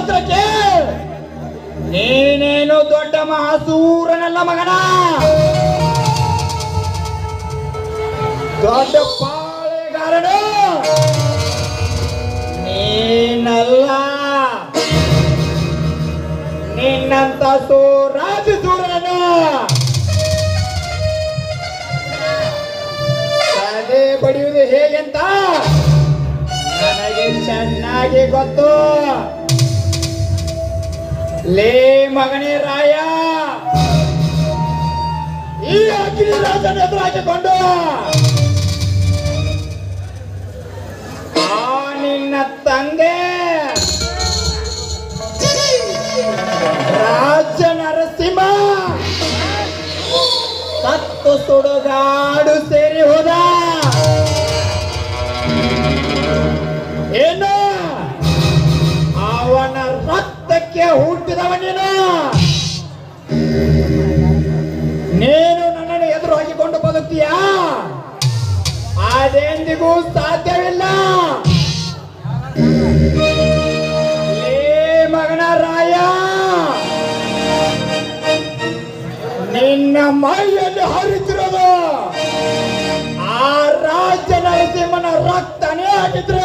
ಮಾತ್ರ ಕೇಳ್ ನೀನೇನು ದೊಡ್ಡ ಮಹಾಸೂರನಲ್ಲ ಮಗನ ದೊಡ್ಡ ಪಾಳೆಗಾರನು ನೀನಲ್ಲ ನಿನ್ನಂತ ಸೋರಾಜ ಸೂರನು ಅದೇ ಬಡಿಯುವುದು ಹೇಗೆಂತ ನನಗೆ ಚೆನ್ನಾಗಿ ಗೊತ್ತು ಲೇ ಮಗನೇ ರಾಯ ಈ ಅಗ್ನಿ ರಾಜನ ಎದುರು ಹಾಕಿಕೊಂಡು ಆ ನಿನ್ನ ತಂದೆ ರಾಜ ನರಸಿಂಹ ಸತ್ತು ಸುಡುಗಾಡು ಸೇರಿ ಹೋದ ಏನು ಅವನ ರಕ್ತಕ್ಕೆ ಹುಟ್ಟಿದವ ನೀನು ನೀನು ನನ್ನನ್ನು ಎದುರು ಹಾಕಿಕೊಂಡು ಬದುಕ್ತೀಯಾ ಅದೆಂದಿಗೂ ಸಾಧ್ಯವಿಲ್ಲ ಏ ಮಗನ ರಾಯ ನಿನ್ನ ಮೈಯಲ್ಲಿ ಹರಿತಿರೋದು ಆ ರಾಜ ನರಸಿಂಹನ ರಕ್ತನೇ ಆಗಿದ್ರು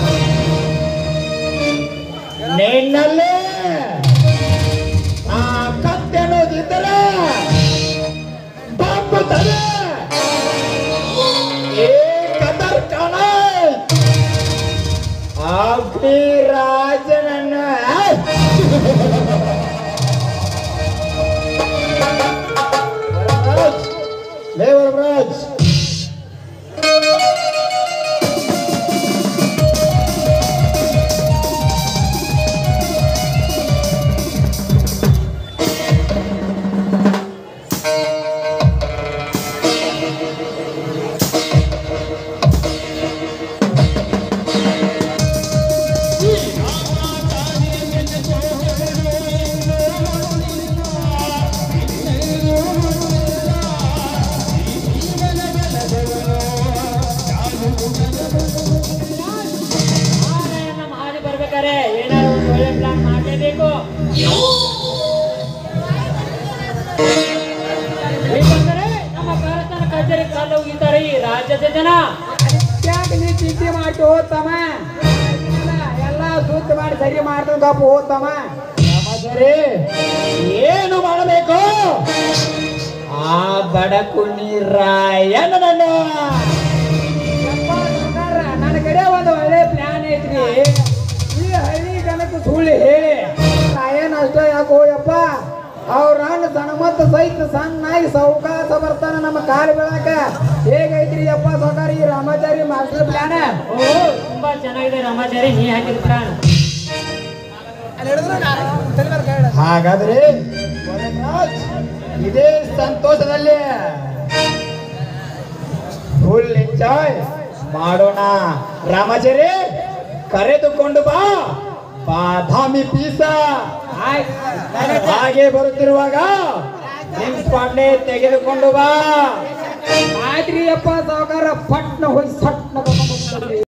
ನಿನ್ನಲ್ಲಿ ಆ ಕತ್ತೆ ಅನ್ನೋದಿದ್ದರೆ ಬಾಂಬುತ್ತದೆ ಏ ಕದರ್ ಕಾಣ ಅಗ್ನಿ ರಾಜನನ್ನು ವರಮರಾಜ್, ಲೇ ವರಮರಾಜ್ ನಮ್ಮ ಹಾದಿ ಬರ್ಬೇಕಾರೆ ಏನಾದ್ರು ಒಂದು ಒಳ್ಳೆ ಪ್ಲಾನ್ ಮಾಡಲೇಬೇಕು ಏಕೆಂದರೆ ನಮ್ಮ ಭಾರತನ ಕಚೇರಿ ಕಾಲು ಹೋಗಿದ್ದಾರೆ ಈ ರಾಜ್ಯದ ಜನ ಯಾಕೆ ನೀ ಚಿಂತೆ ಮಾಡಿ ಹೋತಮ್ಮ ಎಲ್ಲ ಸುತ್ತ ಮಾಡಿ ಸರಿ ಮಾಡ್ತಾನ ಗಪ್ಪ ಹೋತಮ್ಮ ಸಮಾಜರೇ ಏನು ಮಾಡಬೇಕು ಆ ಬಡಕು ನೀರಾಯನನ್ನು ನನ್ನ ಕಡೆ ಒಂದು ಒಳ್ಳೆ ಪ್ಲಾನ್ ಐತ್ರಿ ಈ ಹಳ್ಳಿ ಜನಕ್ಕೆ ಸುಳ್ಳು ಹೇಳಿ ಏನ್ ಅಷ್ಟ ಯಾಕೋ ಯಪ್ಪ ಅವ್ರ ಅಣ್ಣ ಸಣ್ಣ ಸಹಿತ ಸಣ್ಣಾಗಿ ಸೌಕಾಸ ಬರ್ತಾನ ನಮ್ಮ ಕಾಲು ಬೀಳಾಕ ಹೇಗೈತ್ರಿ ಯಪ್ಪ ಸೌಕಾರ ಈ ರಾಮಾಚಾರಿ ಮಾಸ್ಟರ್ ಪ್ಲಾನ್ ಓ ತುಂಬಾ ಚೆನ್ನಾಗಿದೆ ರಾಮಾಚಾರಿ ನೀ ಹಾಕಿದ ಪ್ಲಾನ್ ಹಾಗಾದ್ರೆ ವರಮರಾಜ್, ಇದೇ ಸಂತೋಷದಲ್ಲಿ ಫುಲ್ ಎಂಜಾಯ್ ಮಾಡೋಣ ರಾಮಾಚಾರಿ ಕರೆದುಕೊಂಡು ಬಾ ಬಾದಾಮಿ ಪೀಸ ಹಾಗೆ ಬರುತ್ತಿರುವಾಗ ನಿಮ್ಸ್ ಪಾಂಡೆ ತೆಗೆದುಕೊಂಡು ಬಾ ಆಯ್ತ್ರಿ ಯಪ್ಪ ಸಾವುಕಾರ ಪಟ್ನ ಹೋಗಿ ಸಟ್ನ